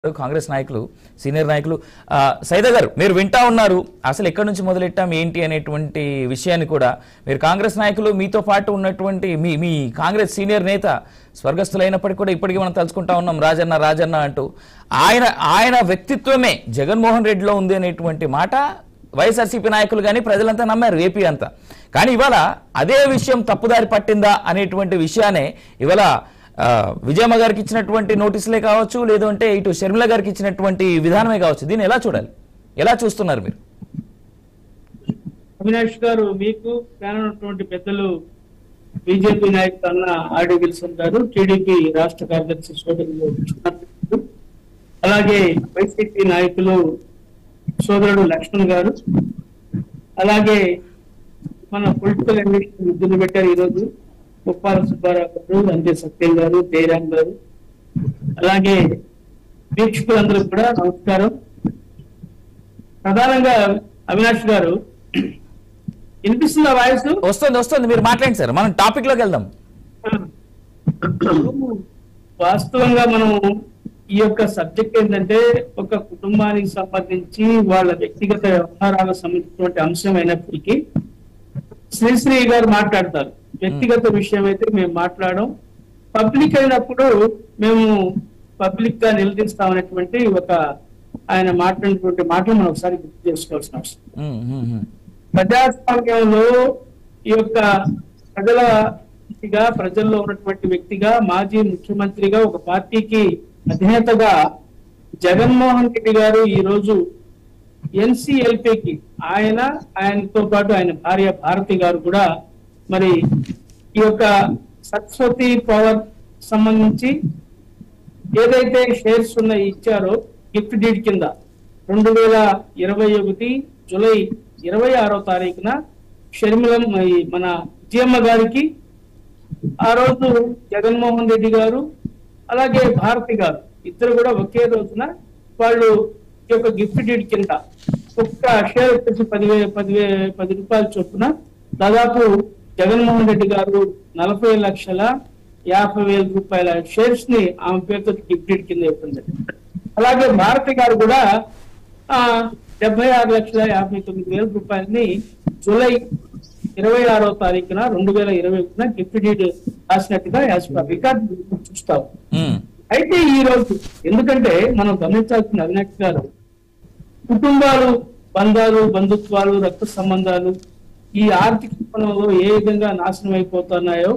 కాంగ్రెస్ నాయకులు సీనియర్ నాయకులు ఆ, సైదా గారు మీరు వింటా ఉన్నారు అసలు ఎక్కడి నుంచి మొదలెట్టాం ఏంటి అనేటువంటి విషయాన్ని కూడా మీరు కాంగ్రెస్ నాయకులు మీతో పాటు ఉన్నటువంటి మీ మీ కాంగ్రెస్ సీనియర్ నేత స్వర్గస్థులైనప్పటికీ కూడా ఇప్పటికీ మనం తలుచుకుంటా ఉన్నాం రాజన్న రాజన్న అంటూ ఆయన ఆయన వ్యక్తిత్వమే జగన్మోహన్ రెడ్డిలో ఉంది అనేటువంటి మాట వైఎస్ఆర్సీపీ నాయకులు కానీ ప్రజలంతా నమ్మారు ఏపీ అంతా కానీ ఇవాళ అదే విషయం తప్పుదారి పట్టిందా అనేటువంటి విషయాన్ని ఇవాళ ఆ, విజయమ్మ గారికి ఇచ్చినటువంటి నోటీసులే కావచ్చు లేదంటే ఇటు షర్మిల గారికి ఇచ్చినటువంటి విధానమే కావచ్చు దీన్ని ఎలా చూడాలి ఎలా చూస్తున్నారు మీరు అవినాష్ గారు మీకు ఉన్నటువంటి పెద్దలు బీజేపీ నాయకులు అన్న ఆర్డి విల్సన్ గారు టీడీపీ రాష్ట్ర కార్యదర్శి సోదరులు కృష్ణారెడ్డి గారు, అలాగే వైసీపీ నాయకులు సోదరుడు లక్ష్మణ్ గారు అలాగే మన పొలిటికల్ ఎన్నికలు విద్యులు పెట్టారు ఈరోజు ముప్పాల సుబ్బారావు గారు అంతే సత్యం గారు జయరాం గారు అలాగే వీక్షకులందరూ కూడా నమస్కారం ప్రధానంగా అవినాష్ గారు వినిపిస్తుందా వాయిస్ వస్తుంది వస్తుంది మీరు మాట్లాడండి సార్ మనం టాపిక్ లోకి వెళ్దాం వాస్తవంగా మనం ఈ యొక్క సబ్జెక్ట్ ఏంటంటే ఒక కుటుంబానికి సంబంధించి వాళ్ళ వ్యక్తిగత వ్యవహారాలకు సంబంధించినటువంటి అంశం అయినప్పటికీ శ్రీశ్రీ గారు మాట్లాడతారు వ్యక్తిగత విషయం అయితే మేము మాట్లాడడం పబ్లిక్ అయినప్పుడు మేము పబ్లిక్ గా నిలదీస్తామనేటువంటి ఒక ఆయన మాట్లాడినటువంటి మాటలు మనం ఒకసారి గుర్తు చేసుకోవాల్సిన అవసరం ఉమ్, ఉమ్, ఉమ్. ప్రజాస్వామ్యంలో ఈ యొక్క ప్రజల వ్యక్తిగా ప్రజల్లో ఉన్నటువంటి వ్యక్తిగా మాజీ ముఖ్యమంత్రిగా ఒక పార్టీకి అధినేతగా జగన్మోహన్ రెడ్డి గారు ఈ రోజు ఎన్సిఎల్పికి ఆయన ఆయనతో పాటు ఆయన భార్య భారతి గారు కూడా మరి ఈ యొక్క సరస్వతి పవర్ సంబంధించి ఏదైతే షేర్స్ ఉన్నాయి ఇచ్చారో గిఫ్ట్ డీడ్ కింద రెండు వేల ఇరవై ఒకటి జూలై ఇరవై ఆరో తారీఖున షర్మిలం ఈ మన విజయమ్మ గారికి ఆ రోజు జగన్మోహన్ రెడ్డి గారు అలాగే భారతి గారు ఇద్దరు కూడా ఒకే రోజున వాళ్ళు ఈ యొక్క గిఫ్ట్ డీడ్ కింద ఒక్క షేర్ వచ్చేసి పదివే పదివే పది రూపాయల చొప్పున దాదాపు జగన్మోహన్ రెడ్డి గారు నలభై లక్షల యాభై వేల రూపాయల షేర్స్ ని ఆమె పేరుతో గిఫ్ట్ డీడ్ కింద ఇవ్వడం అలాగే భారతి గారు కూడా ఆ డెబ్బై ఆరు లక్షల యాభై తొమ్మిది వేల రూపాయలని జూలై ఇరవై ఆరో తారీఖున రెండు వేల ఇరవై ఒకటిన గిఫ్ట్ డీడ్ రాసినట్టుగా యాజ్ పర్ రికార్డు చూస్తాం ఉమ్, అయితే ఈ రోజు ఎందుకంటే మనం గమనించాల్సిన అవినాష్ గారు కుటుంబాలు బంధాలు బంధుత్వాలు రక్త సంబంధాలు ఈ ఆర్థిక కోణంలో ఏ విధంగా నాశనం అయిపోతున్నాయో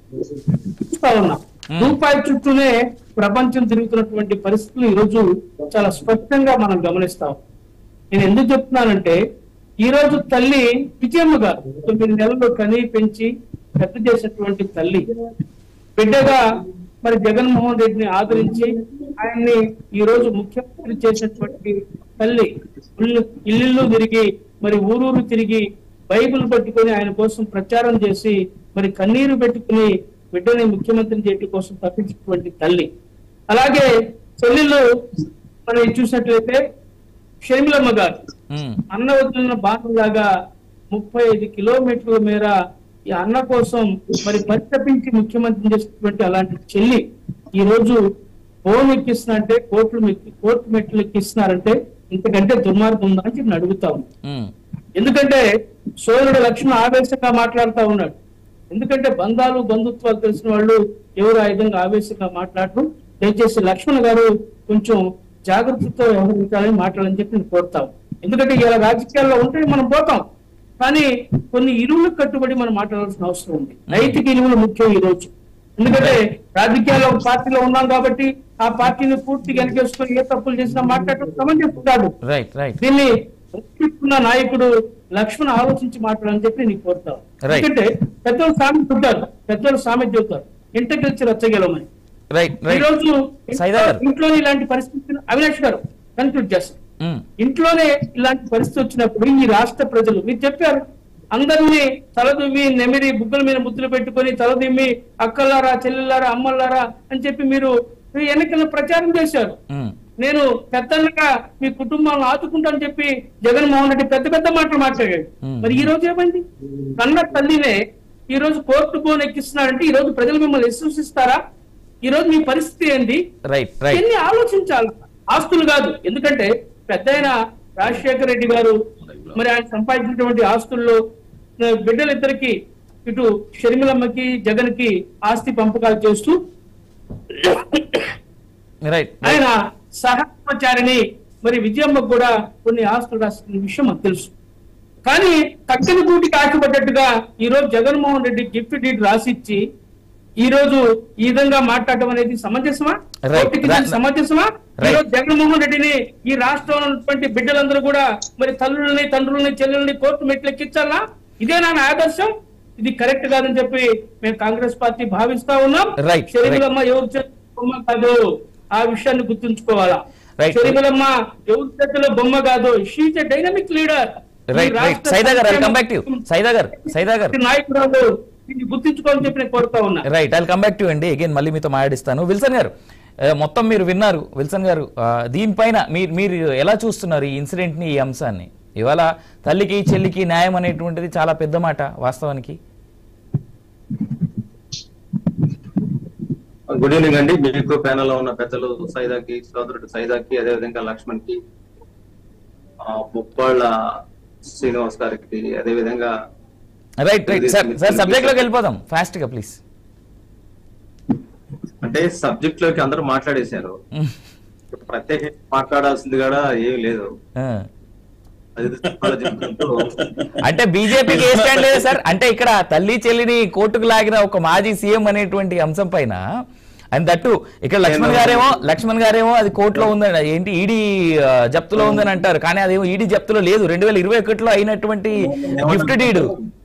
చూస్తా ఉన్నాం రూపాయి చుట్టూనే ప్రపంచం తిరుగుతున్నటువంటి పరిస్థితులు ఈ రోజు చాలా స్పష్టంగా మనం గమనిస్తాం నేను ఎందుకు చెప్తున్నానంటే ఈ రోజు తల్లి విజయమ్మ గారు తొమ్మిది నెలలు కని పెంచి పెద్ద చేసినటువంటి తల్లి బిడ్డగా మరి జగన్మోహన్ రెడ్డిని ఆదరించి ఆయన్ని ఈ రోజు ముఖ్యమంత్రి చేసినటువంటి తల్లి ఇల్లు ఇల్లు తిరిగి మరి ఊరూరు తిరిగి బైబిల్ పట్టుకొని ఆయన కోసం ప్రచారం చేసి మరి కన్నీరు పెట్టుకుని బిడ్డని ముఖ్యమంత్రి చేయడం కోసం తప్పించినటువంటి తల్లి అలాగే చెల్లెళ్ళు మనం చూసినట్లయితే షర్మిలమ్మ గారు ఉమ్, అన్న వదిలిన బాణంలాగా ముప్పై ఐదు కిలోమీటర్ల మేర ఈ అన్న కోసం మరి పరితపించి ముఖ్యమంత్రి చేసినటువంటి అలాంటి చెల్లి ఈ రోజు ఫోన్ ఎక్కిస్తున్నారంటే కోర్టులు మెక్కి- కోర్టు మెట్లు ఎక్కిస్తున్నారంటే ఇంతకంటే దుర్మార్గం ఉందా అని చెప్పి నేను అడుగుతా ఉన్నాను. ఉమ్, ఎందుకంటే సోదరుడు లక్ష్మణ్ ఆవేశంగా మాట్లాడుతూ ఉన్నాడు ఎందుకంటే బంధాలు బంధుత్వాలు తెలిసిన వాళ్ళు ఎవరు ఆ విధంగా ఆవేశంగా మాట్లాడరు దయచేసి లక్ష్మణ్ గారు కొంచెం జాగ్రత్తతో వ్యవహరించాలని మాట్లాడని చెప్పి నేను కోరుతాం ఎందుకంటే ఇలా రాజకీయాల్లో ఉంటే మనం పోతాం కానీ కొన్ని ఇరువులకు కట్టుబడి మనం మాట్లాడాల్సిన అవసరం ఉంది నైతిక ఇరువులు ముఖ్యం ఈ రోజు ఎందుకంటే రాజకీయాల్లో ఒక పార్టీలో ఉన్నాం కాబట్టి ఆ పార్టీని పూర్తిగా వెనకేసుకొని ఏ తప్పులు చేసినా మాట్లాడటం సమంజసం కాదు రైట్ రైట్ దీన్ని ఒప్పించుకున్న నాయకుడు లక్ష్మణ్ ఆలోచించి మాట్లాడని చెప్పి నీకు కోరుతాను Right. ఎందుకంటే పెద్దలు సామెత చెబుతారు పెద్దలు సామెత చెబుతారు ఇంటికి వచ్చి రచ్చగలమని రైట్ ఈ రైట్ రోజు సైదా గారు. ఇంట్లో ఇలాంటి పరిస్థితి అవినాష్ గారు కన్క్లూడ్ చేస్తాం ఉమ్, ఇంట్లోనే ఇలాంటి పరిస్థితి వచ్చినప్పుడు ఈ రాష్ట్ర ప్రజలు మీరు చెప్పారు అందరినీ తలదువ్వి నెమిరి బుగ్గల మీద ముద్దులు పెట్టుకొని తలదిమ్మి అక్కలారా చెల్లెల్లారా అమ్మలారా అని చెప్పి మీరు ఎన్నికల ప్రచారం చేశారు ఉమ్, నేను పెద్దన్నగా మీ కుటుంబాలను ఆదుకుంటానని చెప్పి జగన్మోహన్ రెడ్డి పెద్ద పెద్ద మాటలు మాట్లాడాడు Hmm. మరి ఈ రోజు ఏమైంది కన్న తల్లినే ఈ రోజు కోర్టు బోన్ ఎక్కిస్తున్నారంటే ఈ రోజు ప్రజలు మిమ్మల్ని విశ్వసిస్తారా ఈ రోజు మీ పరిస్థితి ఏంటి రైట్ రైట్ ఇవన్నీ ఆలోచించాలి ఆస్తులు కాదు ఎందుకంటే పెద్ద రాజశేఖర రెడ్డి గారు మరి ఆయన సంపాదించినటువంటి ఆస్తుల్లో ఆ, బిడ్డలిద్దరికి ఇటు షర్మిలమ్మకి జగన్ కి ఆస్తి పంపకాలు చేస్తూ రైట్ ఆయన సహకర్మచారిని మరి విజయమ్మకు కూడా కొన్ని ఆస్తులు రాసిన విషయం మాకు తెలుసు కానీ కక్కని గూటికి ఆశపడ్డట్టుగా ఈ రోజు జగన్మోహన్ రెడ్డి గిఫ్ట్ డీడ్ రాసిచ్చి ఈ రోజు ఈ విధంగా మాట్లాడటం అనేది సమంజసమా Right. కోర్టుకి ఇది Right. సమంజసమా ఈ Right. రోజు జగన్మోహన్ రెడ్డిని ఈ రాష్ట్రంలో ఉన్నటువంటి బిడ్డలందరూ కూడా మరి తల్లుల్ని తండ్రుల్ని చెల్లెల్ని కోర్టు మెట్లెక్కించాలా ఇదేనా నా ఆదర్శం ఇది కరెక్ట్ కాదని చెప్పి మేము కాంగ్రెస్ పార్టీ భావిస్తా ఉన్నాం Right. షరీఫులమ్మ ఎవరు చేతిలో బొమ్మ కాదు ఆ విషయాన్ని గుర్తుంచుకోవాలా Right. షరీఫులమ్మ ఎవరి చేతిలో బొమ్మ కాదు she's a dynamic leader right right Saida గారు కమ్ బ్యాక్ టు సైదా గారు సైదా గారు నాయకురాలు దీన్ని గుర్తించుకోవాలని చెప్పి నేను కోరుతా ఉన్నా right I come back to అండి అగైన్ మళ్ళీ మీతో మాట్లాడిస్తాను విల్సన్ గారు ఆ, మొత్తం మీరు విన్నారు విల్సన్ గారు ఆ, దీనిపైన మీరు మీరు ఎలా చూస్తున్నారు ఈ ఇన్సిడెంట్ ని ఈ అంశాన్ని ఇవాళ తల్లికి చెల్లికి న్యాయం అనేటువంటిది చాలా పెద్ద మాట వాస్తవానికి గుడ్ ఈవినింగ్ అండి మీకు ప్యానల్ లో ఉన్న పెద్దలు సైదాకి సోదరుడు సైదాకి అదేవిధంగా లక్ష్మణ్ కి ముప్పాళ్ళ శ్రీనివాస్ గారికి అదేవిధంగా right right sir sir subject లోకి వెళ్ళిపోదాం ఫాస్ట్ గా ప్లీజ్ అంటే సబ్జెక్ట్ లోకి అందరూ మాట్లాడేశారు ప్రత్యేకంగా మాట్లాడాల్సింది కూడా ఏమీ లేదు అది చెప్పాలో చెప్పుకుంటూ అంటే బీజేపీకి ఏ స్టాండ్ లేదు సార్ అంటే ఇక్కడ తల్లి చెల్లిని కోర్టుకు లాగిన ఒక మాజీ సీఎం అనేటువంటి అంశం పైన అండ్ దట్టు ఇక్కడ లక్ష్మణ్ గారేమో లక్ష్మణ్ గారేమో అది కోర్టులో ఉందని ఏంటి ఈడీ జప్తులో ఉందని అంటారు కానీ అదేమో ఈడీ జప్తులో లేదు రెండు వేల ఇరవై ఒకటిలో అయినటువంటి గిఫ్ట్ డీడు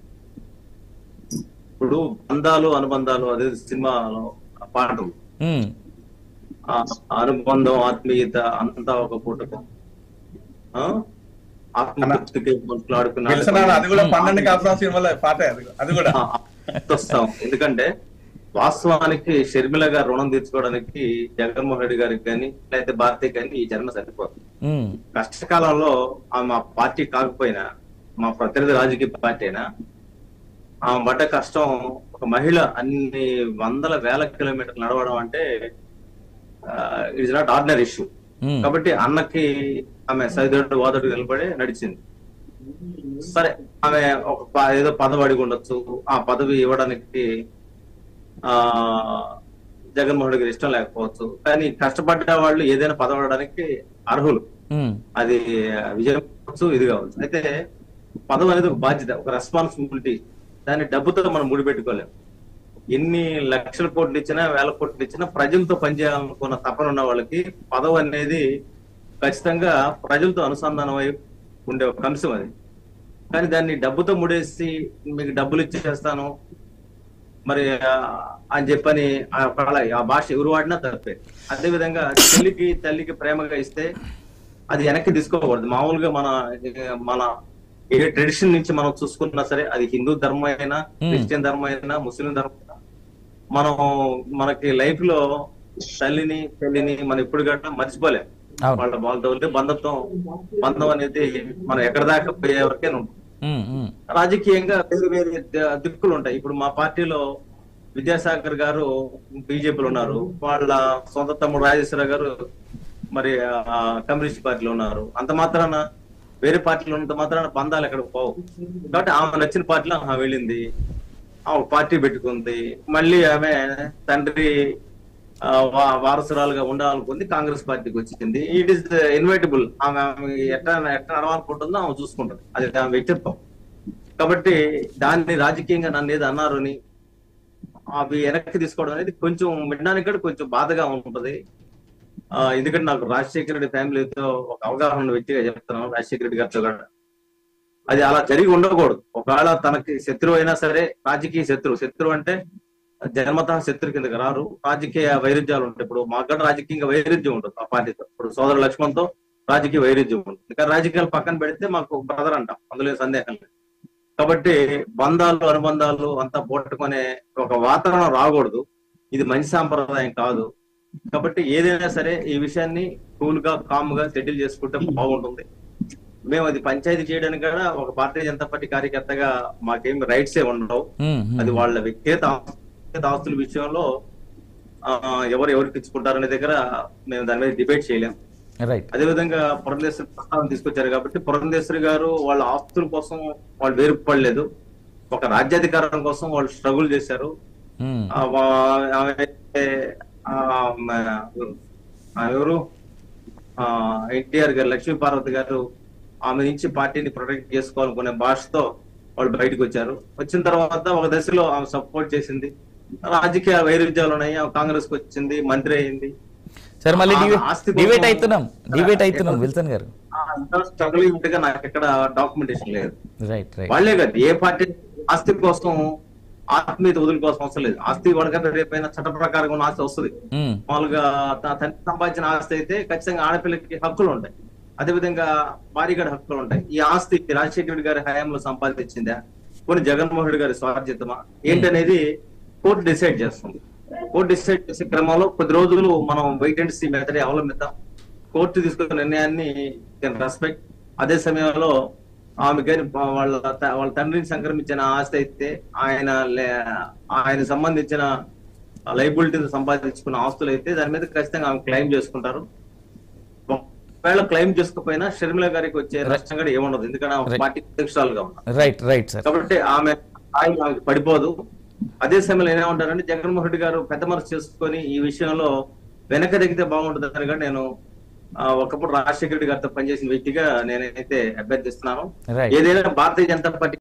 ఇప్పుడు బంధాలు అనుబంధాలు అదే సినిమాలో ఆ పాట ఉమ్, ఆ అనుబంధం ఆత్మీయత అంతా ఒక పూటకు ఆ? ఆత్మతృప్తికి మనుషులు ఆడుకున్న విల్సన్ అన్న, అది కూడా పన్నెండు కాపురం సినిమాలో పాటే అది అది కూడా ఆ, వస్తాం ఎందుకంటే వాస్తవానికి షర్మిల గారు రుణం తీర్చుకోవడానికి జగన్మోహన్ రెడ్డి గారికి కానీ లేకపోతే భారతీయ కానీ ఈ జన్మ సరిపోతుంది ఉమ్, కష్టకాలంలో ఆ మా పార్టీ కాకపోయినా మా ప్రతినిధి రాజకీయ పార్టీ అయినా ఆ పడ్డ కష్టం ఒక మహిళ అన్ని వందల వేల కిలోమీటర్లు నడవడం అంటే it's not ordinary issue um, కాబట్టి అన్నకి ఆమె సైదుడు వాదుడు నిలబడి నడిచింది సరే ఆమె ఒక ప- ఏదో పదవి అడిగి ఉండొచ్చు ఆ పదవి ఇవ్వడానికి ఆ జగన్మోహన్ రెడ్డి గారి ఇష్టం లేకపోవచ్చు కానీ కష్టపడ్డ వాళ్ళు ఏదైనా పదవి అడగడానికి అర్హులు ఉమ్, అది విజయం కావచ్చు ఇది కావచ్చు అయితే పదవి అనేది ఒక బాధ్యత ఒక రెస్పాన్సిబిలిటీ దాన్ని డబ్బుతో మనం ముడిపెట్టుకోలేం ఎన్ని లక్షల కోట్లు ఇచ్చినా వేల కోట్లు ఇచ్చినా ప్రజలతో పనిచేయాలనుకున్న తపన ఉన్న వాళ్ళకి పదవి అనేది ఖచ్చితంగా ప్రజలతో అనుసంధానం అయి ఉండే ఒక అంశం అది కానీ దాన్ని డబ్బుతో ముడేసి మీకు డబ్బులు ఇచ్చేస్తాను మరి ఆ, అని చెప్పని ఆ ఒకవేళ ఆ భాష ఎవరు వాడినా తప్పే అదే విధంగా తల్లికి తల్లికి ప్రేమగా ఇస్తే అది వెనక్కి తీసుకోకూడదు మామూలుగా మన మన ఏ ట్రెడిషన్ నుంచి మనం చూసుకున్నా సరే అది హిందూ ధర్మం అయినా క్రిస్టియన్ ధర్మం అయినా ముస్లిం ధర్మం అయినా మనం మనకి లైఫ్ లో తల్లిని తల్లిని మనం ఇప్పుడు గట్రా మర్చిపోలేం అవును. వాళ్ళ వాళ్ళతో ఉండే బంధత్వం బంధం అనేది మనం ఎక్కడ దాకా పోయే వరకే ఉంటుంది ఉమ్, ఉమ్, రాజకీయంగా వేరు వేరు ద- దిక్కులు ఉంటాయి ఇప్పుడు మా పార్టీలో విద్యాసాగర్ గారు బీజేపీలో ఉన్నారు వాళ్ళ సొంత తమ్ముడు రాజేశ్వర గారు మరి ఆ, కమ్యూనిస్ట్ పార్టీలో ఉన్నారు అంత మాత్రాన వేరే పార్టీలో ఉన్నంత మాత్రాన బంధాలు ఎక్కడ పోవు కాబట్టి ఆమె నచ్చిన పార్టీలో ఆమె వెళ్ళింది ఆమె పార్టీ పెట్టుకుంది మళ్ళీ ఆమె తండ్రి ఆ, వా- వారసురాలుగా ఉండాలనుకుంది కాంగ్రెస్ పార్టీకి వచ్చింది ఇట్ ఇస్ ఇన్వైటబుల్ ఆమె ఆమె ఎట్లా ఎట్లా నడవాలనుకుంటుందో ఆమె చూసుకుంటుంది అది ఆమె వ్యక్తిత్వం కాబట్టి దాన్ని రాజకీయంగా నన్ను ఏదో అన్నారు అని అవి వెనక్కి తీసుకోవడం అనేది కొంచెం వినడానికి కూడా కొంచెం బాధగా ఉంటుంది ఆ, ఎందుకంటే నాకు రాజశేఖర రెడ్డి ఫ్యామిలీతో ఒక అవగాహన ఉన్న వ్యక్తిగా చెప్తున్నాను రాజశేఖర రెడ్డి గారితో కూడా అది అలా జరిగి ఉండకూడదు ఒకవేళ తనకి శత్రువు అయినా సరే రాజకీయ శత్రువు శత్రువు అంటే జన్మత శత్రు కిందకి రారు రాజకీయ వైరుధ్యాలు ఉంటాయి ఇప్పుడు మాకు కూడా రాజకీయంగా వైరుధ్యం ఉంటుంది ఆ పార్టీతో ఇప్పుడు సోదరు లక్ష్మణ్తో రాజకీయ వైరుధ్యం ఉంటుంది కానీ రాజకీయాలు పక్కన పెడితే మాకు బ్రదర్ అంటాం అందులో ఏం సందేహం లేదు కాబట్టి బంధాలు అనుబంధాలు అంతా పోట్టుకునే ఒక వాతావరణం రాకూడదు ఇది మంచి సాంప్రదాయం కాదు కాబట్టి ఏదైనా సరే ఈ విషయాన్ని కూల్ గా కామ్ గా సెటిల్ చేసుకుంటే బాగుంటుంది మేము అది పంచాయతీ చేయడానికి కూడా ఒక భారతీయ జనతా పార్టీ కార్యకర్తగా మాకేం రైట్స్ ఏ ఉండవు ఉమ్, ఉమ్. అది వాళ్ళ వ్యక్తిగత ఆస్తి- వ్యక్తిగత ఆస్తుల విషయంలో ఆ, ఎవరు ఎవరికి ఇచ్చుకుంటారనే దగ్గర మేము దాని మీద డిబేట్ చేయలేం రైట్ అదేవిధంగా పురంధేశ్వరి ప్రస్తావన తీసుకొచ్చారు కాబట్టి పురంధేశ్వరి గారు వాళ్ళ ఆస్తుల కోసం వాళ్ళు వేరుపడలేదు ఒక రాజ్యాధికారం కోసం వాళ్ళు స్ట్రగుల్ చేశారు ఉమ్, ఆ వా- ఆమె ఆ, మ- ఆ ఎవరు ఎన్టీఆర్ గారు లక్ష్మీ పార్వతి గారు ఆమె నుంచి పార్టీని ప్రొటెక్ట్ చేసుకోవాలనుకునే భాషతో వాళ్ళు బయటకు వచ్చారు వచ్చిన తర్వాత ఒక దశలో ఆమె సపోర్ట్ చేసింది రాజకీయ వైరుధ్యాలు ఉన్నాయి ఆమె కాంగ్రెస్ కి వచ్చింది మంత్రి అయింది సరే మళ్ళీ ఆ డివే- ఆస్తి కోసం- డిబేట్ అవుతున్నాం డిబేట్ అవుతున్నాం విల్సన్ గారు స్ట్రగుల్ గా నాకు ఎక్కడ డాక్యుమెంటేషన్ లేదు రైట్ రైట్ వాళ్ళే కాదు ఏ పార్టీ ఆస్తి కోసం ఆత్మీయత వదులుకోవాల్సిన అవసరం లేదు ఆస్తి వాళ్ళకంటే రేపైనా చట్ట ప్రకారం ఉన్న ఆస్తి వస్తుంది ఉమ్, మామూలుగా తన తండ్రి సంపాదించిన ఆస్తి అయితే ఖచ్చితంగా ఆడపిల్లకి హక్కులు ఉంటాయి అదేవిధంగా భార్యగారి హక్కులు ఉంటాయి ఈ ఆస్తి రాజశేఖర రెడ్డి గారి హయాంలో సంపాదించిందా కొన్ని జగన్మోహన్ రెడ్డి గారి స్వార్జితమా ఏంటనేది కోర్టు డిసైడ్ చేస్తుంది కోర్టు డిసైడ్ చేసే క్రమంలో కొద్ది రోజులు మనం వెయిట్ అండ్ సీ మెథడ్ అవలంబిద్దాం కోర్టు తీసుకున్న నిర్ణయాన్ని రెస్పెక్ట్ అదే సమయంలో ఆమె గారి వాళ్ళ త- వాళ్ళ తండ్రిని సంక్రమించిన ఆస్తి అయితే ఆయన లే- ఆయన సంబంధించిన లైబిలిటీ సంపాదించుకున్న ఆస్తులు అయితే దాని మీద ఖచ్చితంగా ఆమె క్లెయిమ్ చేసుకుంటారు ఒకవేళ క్లెయిమ్ చేసుకోకపోయినా షర్మిల గారికి వచ్చే నష్టం కూడా ఏముండదు ఎందుకంటే ఆమె Right. పార్టీ అధ్యక్షురాలుగా ఉన్నారు రైట్ రైట్ సార్ కాబట్టి ఆమె స్థాయి ఆమెకు పడిపోదు అదే సమయంలో ఏమంటారంటే జగన్మోహన్ రెడ్డి గారు పెద్ద మనసు చేసుకొని ఈ విషయంలో వెనక దిగితే బాగుంటుంది అని కూడా నేను ఆ, ఒకప్పుడు రాజశేఖర రెడ్డి గారితో పనిచేసిన వ్యక్తిగా నేనైతే అభ్యర్థిస్తున్నాను రైట్ ఏదైనా భారతీయ జనతా పార్టీ